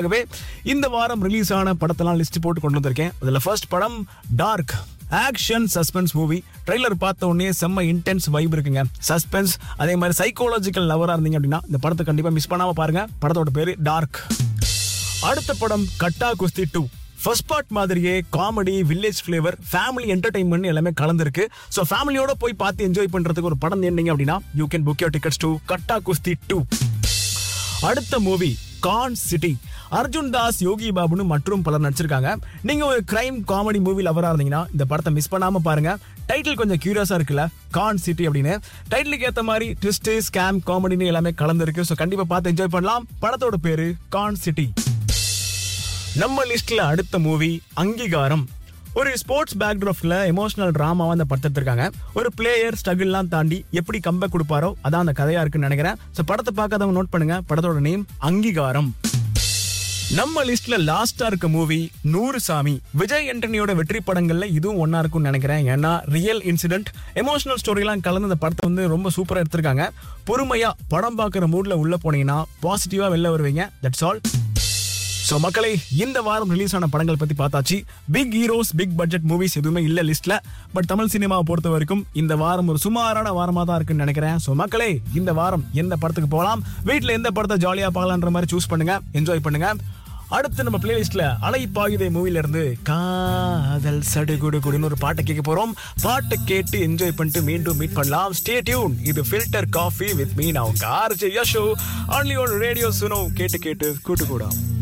ஆகவே இந்த வாரம் ரிலீஸ் ஆன படத்தெல்லாம் லிஸ்ட் போட்டு கொண்டு வந்திருக்கேன் அதுல ஃபர்ஸ்ட் படம் dark action suspense movie trailer பார்த்த உடனே செம்ம இன்டென்ஸ் வைப் இருக்குங்க சஸ்பென்ஸ் அதே மாதிரி சைக்காலஜிக்கல் லவரா இருந்தீங்க அப்படின்னா இந்த படத்தை கண்டிப்பா மிஸ் பண்ணாம பாருங்க படத்தோட பேரு டார்க் அடுத்த படம் Gatta Kusthi two first part மாதிரியே comedy village flavour family entertainment எல்லாமே கலந்துருக்கு ஸோ ஃபேமிலியோட போய் பார்த்து என்ஜாய் பண்றதுக்கு ஒரு படம் இருந்தீங்க அப்படின்னா you can book your tickets to Gatta Kusthi two அடுத்த movie con city Arjun Das Yogi பாபுன்னு மற்றும் பலர் நடிச்சிருக்காங்க நீங்க ஒரு கிரைம் காமெடி மூவி லவரா இருந்தீங்கன்னா இந்த படத்தை மிஸ் பண்ணாம பாருங்க டைட்டில் கொஞ்சம் கியூரியஸா இருக்குல்ல கான் சிட்டி அப்படின்னு டைட்டிலுக்கு ஏத்த மாதிரி ட்விஸ்ட் ஸ்கேம் காமெடின்னு எல்லாமே கலந்துருக்கு ஸோ கண்டிப்பா பார்த்து என்ஜாய் பண்ணலாம் படத்தோட பேரு கான் சிட்டி நம்ம லிஸ்ட்ல அடுத்த மூவி அங்கீகாரம் ஒரு ஸ்போர்ட்ஸ் பேக்ராஃப்ல எமோஷனல் டிராமாவா அந்த படத்தை எடுத்திருக்காங்க ஒரு பிளேயர் ஸ்ட்ரகிள்லாம் தாண்டி எப்படி கம்பேக் கொடுப்பாரோ அதான் அந்த கதையா இருக்குன்னு நினைக்கிறேன் ஸோ படத்தை பார்க்காதவங்க நோட் பண்ணுங்க படத்தோட நேம் அங்கீகாரம் நம்ம லிஸ்ட்ல லாஸ்டா இருக்க மூவி நூறு சாமி விஜய் ஆண்டனியோட வெற்றி படங்கள்ல இதுவும் ஒன்னா இருக்கும்னு நினைக்கிறேன் ஏன்னா ரியல் இன்சிடென்ட் எமோஷனல் ஸ்டோரிலாம் கலந்து இந்த படத்தை வந்து ரொம்ப சூப்பரா எடுத்திருக்காங்க பொறுமையா படம் பார்க்குற மூட்ல உள்ள போனீங்கன்னா பாசிட்டிவா வெளில வருவீங்க தட்ஸ் ஆல் ஸோ மக்களே இந்த வாரம் ரிலீஸ் ஆன படங்கள் பத்தி பார்த்தாச்சு big heroes big budget movies எதுவுமே இல்ல லிஸ்ட்ல பட் தமிழ் சினிமாவை பொறுத்த வரைக்கும் இந்த வாரம் ஒரு சுமாரான வாரமா தான் இருக்குன்னு நினைக்கிறேன் ஸோ மக்களே இந்த வாரம் எந்த படத்துக்கு போகலாம் வீட்டில் எந்த படத்தை ஜாலியா பார்க்கலான்ற மாதிரி சூஸ் பண்ணுங்க என்ஜாய் பண்ணுங்க அடுத்து நம்ம பிளேலிஸ்ட்ல அலைப்பாயுதே மூவில இருந்து காதல் சடுகுடு குடுன்னு ஒரு பாட்டை கேட்க போறோம் பாட்டை கேட்டு என்ஜாய் பண்ணிட்டு மீண்டும் மீட் பண்ணலாம் ஸ்டே டியூன் இது ஃபில்டர் காஃபி வித் மீ நான் உங்க R J Yasho only one radio Suno கேட்டு கேட்டு கூட்டு கூடாம்